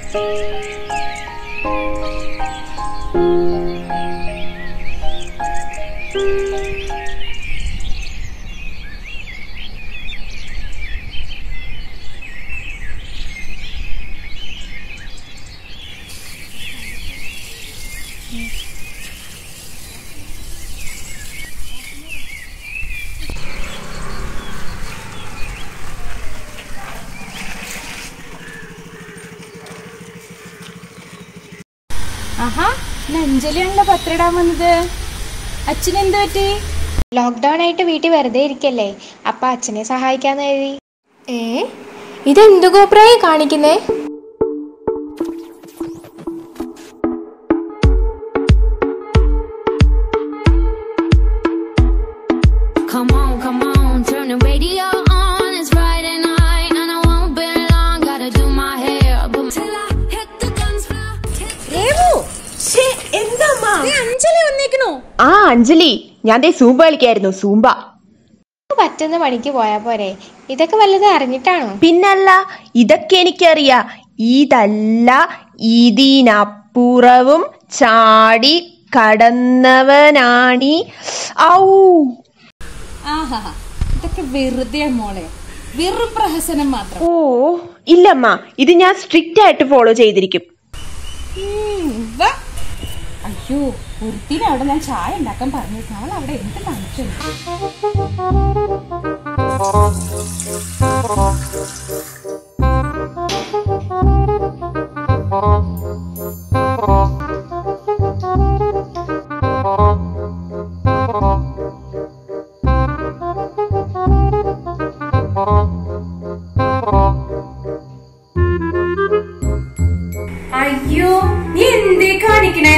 ആഹാ അഞ്ജലിയാണല്ലോ പത്രിടാൻ വന്നത് അച്ഛൻ എന്ത് പറ്റി ലോക്ക്ഡൗൺ ആയിട്ട് വീട്ടിൽ വെറുതെ ഇരിക്കല്ലേ അപ്പൊ അച്ഛനെ സഹായിക്കാന്ന് കരുതി ഏ ഇതെന്തു കോപ്രായി കാണിക്കുന്നേ Come on, come on, turn the radio on. It's Friday night, and I won't be long. Gotta do my hair, but till I hit the guns fly. Anjali വന്നേക്കണോ ആ അഞ്ജലി ഞാൻ ദേ സൂമ്പ കളിക്കായിരുന്നു സൂമ്പ പറ്റുന്ന പണിക്ക് പോയാ പോരെ ഇതൊക്കെ വല്ലതും അറിഞ്ഞിട്ടാണോ പിന്നല്ല ഇതൊക്കെ എനിക്കറിയാ ഇതല്ല ഇതിനപ്പുറവും ചാടി കടന്നവനാണി ഔ ആഹാ ഇതൊക്കെ വെറുതെ മോളെ വെറും പ്രഹസനം മാത്രം ഓ ഇല്ലമ്മ ഇത് ഞാൻ സ്ട്രിക്റ്റ് ആയിട്ട് ഫോളോ ചെയ്തിരിക്കും ഉം, വാ. അയ്യോ ഒരുത്തിന് അവിടെ ഞാൻ ചായ ഉണ്ടാക്കാൻ പറഞ്ഞു അവൾ അവിടെ എന്ത് കാണിച്ചു അയ്യോ നീ എന്തേ കാണിക്കണേ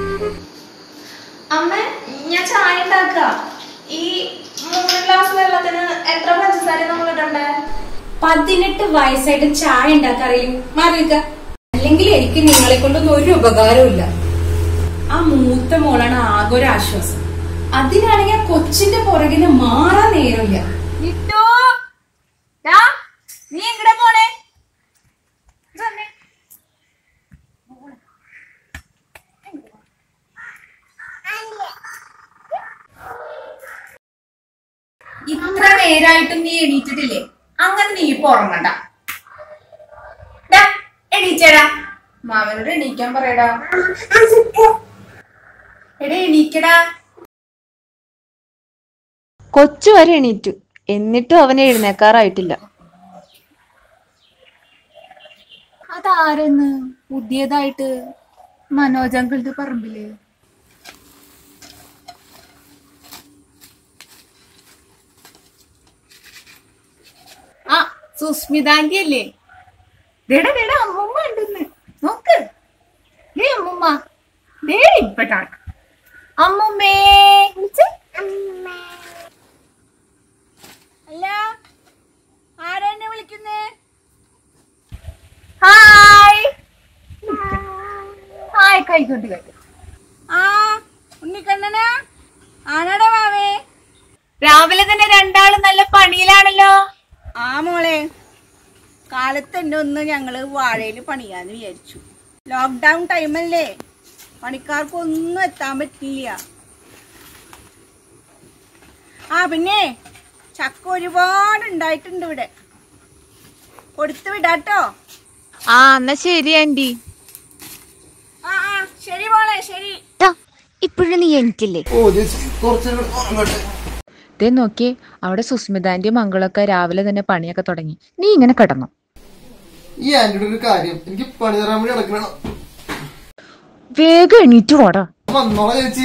അമ്മ ഞാൻ ചായ ഉണ്ടാക്കുക ഈ മൂന്ന് ഗ്ലാസ് വെള്ളത്തിന് എത്ര പഞ്ചസാര നമ്മൾ ഇടണ്ടേ പതിനെട്ട് വയസ്സായിട്ട് ചായ ഉണ്ടാക്കാറിയും മാറിക്ക അല്ലെങ്കിൽ എനിക്ക് നിങ്ങളെ കൊണ്ടൊന്നും ഒരു ഉപകാരവും ഇല്ല ആ മൂത്ത മോളാണ് ആകെ ഒരു ആശ്വാസം അതിനാണെങ്കിൽ ആ കൊച്ചിന്റെ പുറകിന് മാറാൻ നേരമില്ല നീ എങ്ങടെ പോണേ ഇത്ര നേരായിട്ടും നീ എണീറ്റിട്ടില്ലേ അങ്ങനെ നീ ഇപ്പൊ ഉറങ്ങണ്ട ദാ, എണീച്ചേടാ മാമനോട് എണീക്കാൻ പറയടാ എടാ എണീക്കടാ കൊച്ചു വരെ എണീറ്റു എന്നിട്ടും അവൻ എഴുന്നേക്കാറായിട്ടില്ല അതാരെന്ന് പുതിയതായിട്ട് മനോജ് അങ്കിളുടെ പറമ്പില് ആ സുസ്മിതാന്റി അല്ലേ ദേടാ ദേടാ അമ്മൂമ്മ ഉണ്ടെന്ന് നോക്ക് ദേ അമ്മൂമ്മ ദേ ഇപ്പട്ടാണ് അമ്മൂമ്മേ വിളിച്ച് അല്ല ആരെന്നെ വിളിക്കുന്നേ ഹായ് ഹായ് കൈകൊണ്ട് കൈ ആ ഉണ്ണിക്കണ്ണനാ ആണടാ മാവേ രാവിലെ തന്നെ രണ്ടാളും നല്ല പണിയിലാണല്ലോ ആ മോളെ കാലത്ത് തന്നെ ഒന്ന് ഞങ്ങള് വാഴയിൽ പണിയാന്ന് വിചാരിച്ചു ലോക്ക്ഡൗൺ ടൈമല്ലേ പണിക്കാർക്കൊന്നും എത്താൻ പറ്റില്ല ആ പിന്നെ ചക്ക ഒരുപാട് ഉണ്ടായിട്ടുണ്ട് ഇവിടെ കൊടുത്തു വിടാട്ടോ ആ എന്നാ ശരി ആന്റി ആ ആ ശരി മോളെ ശരി ഇപ്പോഴും നീ എനിക്കില്ലേ ദേ നോക്കിയേ അവിടെ സുസ്മിതാന്റെയും മംഗളൊക്കെ രാവിലെ തന്നെ പണിയൊക്കെ തുടങ്ങി നീ ഇങ്ങനെ കിടന്നു ഈ ആന്റിയുടെ ഒരു കാര്യം എനിക്ക് പണി തരാൻ വേണ്ടി നടക്കണം വേഗം എണീറ്റ് പോടാ വന്നോളാം ചേച്ചി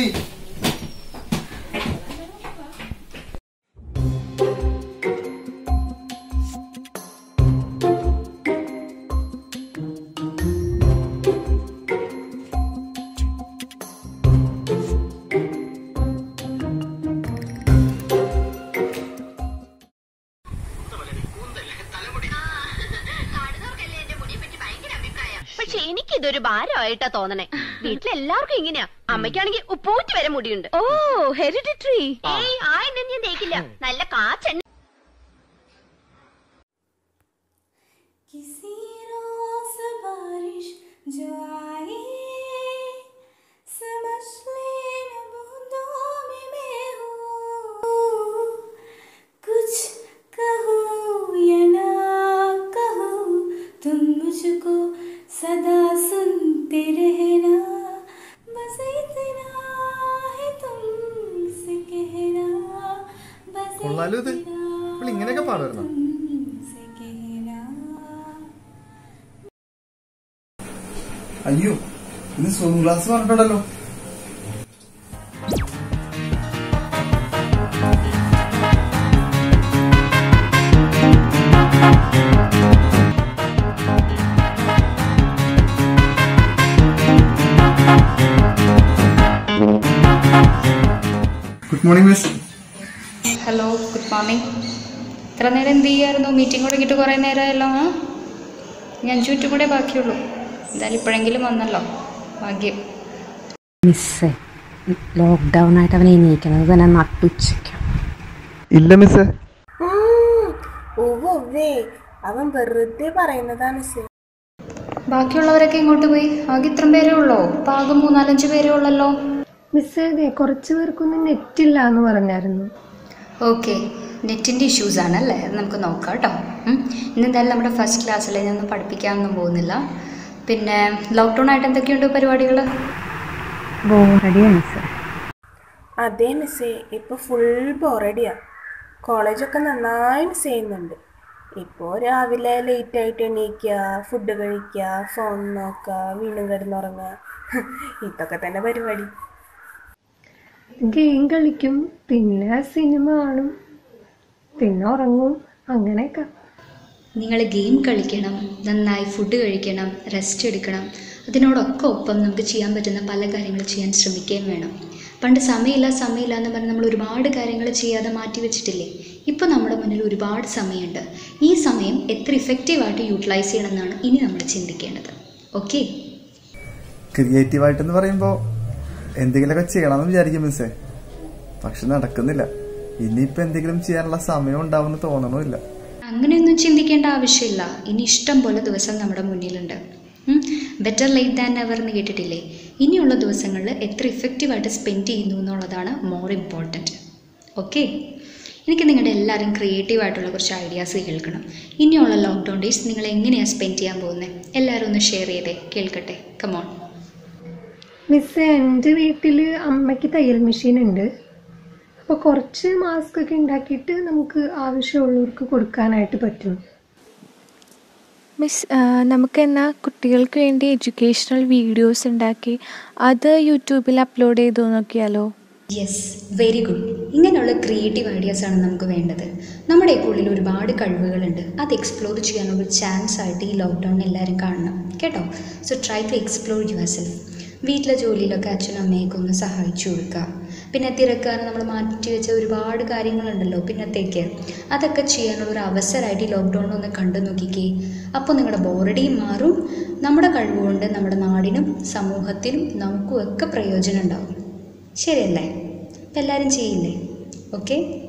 പക്ഷെ എനിക്കിതൊരു ഭാരമായിട്ടാ തോന്നണേ വീട്ടിലെല്ലാവർക്കും ഇങ്ങനെയാ അമ്മയ്ക്കാണെങ്കിൽ ഉപ്പൂറ്റി വരെ മുടിയുണ്ട് ഓ ഹെറിഡിറ്ററി ഏയ് ആ എണ്ണ ഞാൻ തേക്കില്ല നല്ല കാച്ചെണ്ണ किसी रोज बारिश जो आए समझ लेना बूंदों में मैं हूँ कुछ कहो या ना कहो तुम मुझको सदा सुनते रहना बस इतना है तुमसे कहना बस കൊള്ളാലോ ഇത് ഇപ്പോൾ ഇങ്ങനെയൊക്കെ പാടുമായിരുന്നു तुमसे कहना അയ്യോ ഇന്ന് സ്വിം ക്ലാസ് പറഞ്ഞിട്ടുണ്ടല്ലോ good morning miss hello good morning ഇത്ര നേരം എന്ത് ചെയ്യായിരുന്നു മീറ്റിംഗ് തുടങ്ങിയിട്ട് കുറേ നേരമായല്ലോ ആ ഇനി അഞ്ച് മിനിറ്റ് കൂടെ ബാക്കിയുള്ളൂ എന്തായാലും ഇപ്പോഴെങ്കിലും വന്നല്ലോ ഭാഗ്യം മിസ്സേ ലോക്ക്ഡൗൺ ആയിട്ട് അവൻ എണീക്കുന്നത് തന്നെ നട്ടുച്ചയ്ക്ക് ഇല്ല മിസ്സേ ഓവേ അവൻ വെറുതെ പറയുന്നതാണ് സേ ബാക്കിയുള്ളവരൊക്കെ ഇങ്ങോട്ട് പോയി ആകെ ഇത്രയും പേരേ ഉള്ളോ ഇപ്പം ആകെ മൂന്നാലഞ്ച് പേരേ ഉള്ളല്ലോ മിസ്സേ അതെ കുറച്ച് പേർക്കൊന്നും നെറ്റ് ഇല്ല എന്ന് പറഞ്ഞായിരുന്നു ഓക്കെ നെറ്റിൻ്റെ ഇഷ്യൂസ് ആണല്ലേ അത് നമുക്ക് നോക്കാം കേട്ടോ ഉം. ഇന്ന് എന്തായാലും നമ്മുടെ ഫസ്റ്റ് ക്ലാസ്സിൽ ഞാനൊന്നും പഠിപ്പിക്കാനൊന്നും പോകുന്നില്ല പിന്നെ ലോക്ക്ഡൗൺ ആയിട്ട് എന്തൊക്കെയുണ്ട് പരിപാടികൾ ബോറടിയാണ് മിസ്സേ അതെ മിസ്സേ ഇപ്പൊ ഫുൾ ബോറടിയാ കോളേജൊക്കെ നന്നായി മിസ് ചെയ്യുന്നുണ്ട് ഇപ്പോൾ രാവിലെ ലേറ്റ് ആയിട്ട് എണീക്കുക ഫുഡ് കഴിക്കുക ഫോൺ നോക്കുക വീണ്ടും കിടന്നുറങ്ങുക ഇതൊക്കെ തന്നെ പരിപാടി ഗെയിം കളിക്കും പിന്നെ സിനിമ കാണും പിന്നെ ഉറങ്ങും അങ്ങനെയൊക്കെ നിങ്ങൾ ഗെയിം കളിക്കണം നന്നായി ഫുഡ് കഴിക്കണം റെസ്റ്റ് എടുക്കണം അതിനോടൊക്കെ ഒപ്പം നമുക്ക് ചെയ്യാൻ പറ്റുന്ന പല കാര്യങ്ങൾ ചെയ്യാൻ ശ്രമിക്കുകയും വേണം പണ്ട് സമയമില്ല സമയമില്ല എന്ന് പറഞ്ഞ് നമ്മൾ ഒരുപാട് കാര്യങ്ങൾ ചെയ്യാതെ മാറ്റി വെച്ചിട്ടില്ലേ ഇപ്പോൾ നമ്മുടെ മുന്നിൽ ഒരുപാട് സമയമുണ്ട് ഈ സമയം എത്ര ഇഫക്റ്റീവായിട്ട് യൂട്ടിലൈസ് ചെയ്യണമെന്നാണ് ഇനി നമ്മൾ ചിന്തിക്കേണ്ടത് ഓക്കെ ക്രിയേറ്റീവായിട്ടെന്ന് പറയുമ്പോൾ എന്തെങ്കിലുമൊക്കെ ചെയ്യണമെന്ന് വിചാരിക്കും മിസ്സേ പക്ഷെ നടക്കുന്നില്ല ഇനിയിപ്പോൾ എന്തെങ്കിലും ചെയ്യാനുള്ള സമയം ഉണ്ടാവുമെന്ന് തോന്നണമില്ല അങ്ങനെയൊന്നും ചിന്തിക്കേണ്ട ആവശ്യമില്ല ഇനി ഇഷ്ടം പോലെ ദിവസം നമ്മുടെ മുന്നിലുണ്ട് ബെറ്റർ ലേറ്റ് ദാൻ നെവർ എന്ന് കേട്ടിട്ടില്ലേ ഇനിയുള്ള ദിവസങ്ങളിൽ എത്ര ഇഫക്റ്റീവായിട്ട് സ്പെൻഡ് ചെയ്യുന്നു എന്നുള്ളതാണ് മോർ ഇമ്പോർട്ടൻറ്റ് ഓക്കെ എനിക്ക് നിങ്ങളുടെ എല്ലാവരും ക്രിയേറ്റീവായിട്ടുള്ള കുറച്ച് ഐഡിയാസ് കേൾക്കണം ഇനിയുള്ള ലോക്ക്ഡൗൺ ഡേയ്സ് നിങ്ങൾ എങ്ങനെയാണ് സ്പെൻഡ് ചെയ്യാൻ പോകുന്നത് എല്ലാവരും ഒന്ന് ഷെയർ ചെയ്തേ കേൾക്കട്ടെ കമോൺ മിസ്സേ എൻ്റെ വീട്ടിൽ അമ്മയ്ക്ക് തയ്യൽ മെഷീൻ ഉണ്ട് അപ്പോൾ കുറച്ച് മാസ്ക് ഒക്കെ ഉണ്ടാക്കിയിട്ട് നമുക്ക് ആവശ്യമുള്ളവർക്ക് കൊടുക്കാനായിട്ട് പറ്റും മിസ് നമുക്ക് എന്നാൽ കുട്ടികൾക്ക് വേണ്ടി എഡ്യൂക്കേഷണൽ വീഡിയോസ് ഉണ്ടാക്കി അത് യൂട്യൂബിൽ അപ്ലോഡ് ചെയ്തു നോക്കിയാലോ യെസ് വെരി ഗുഡ് ഇങ്ങനെയുള്ള ക്രിയേറ്റീവ് ഐഡിയാസാണ് നമുക്ക് വേണ്ടത് നമ്മുടെ ഉള്ളിൽ ഒരുപാട് കഴിവുകളുണ്ട് അത് എക്സ്പ്ലോർ ചെയ്യാനുള്ള ഒരു ചാൻസ് ആയിട്ട് ഈ ലോക്ക്ഡൗൺ എല്ലാവരും കാണണം കേട്ടോ so try to explore yourself വീട്ടിലെ ജോലിയിലൊക്കെ അച്ഛനും അമ്മയൊക്കെ ഒന്ന് സഹായിച്ചു കൊടുക്കുക പിന്നെ തിരക്കാൻ നമ്മൾ മാറ്റി വെച്ച ഒരുപാട് കാര്യങ്ങളുണ്ടല്ലോ പിന്നത്തേക്ക് അതൊക്കെ ചെയ്യാനുള്ള ഒരു അവസരമായിട്ട് ഈ ലോക്ക്ഡൗൺ ഒന്ന് കണ്ടു നോക്കിക്കേ അപ്പോൾ നിങ്ങളുടെ ബോറടിയും മാറും നമ്മുടെ കഴിവുകൊണ്ട് നമ്മുടെ നാടിനും സമൂഹത്തിനും നമുക്കും ഒക്കെ പ്രയോജനം ഉണ്ടാവും ശരിയല്ലേ അപ്പം എല്ലാവരും ചെയ്യില്ലേ ഓക്കെ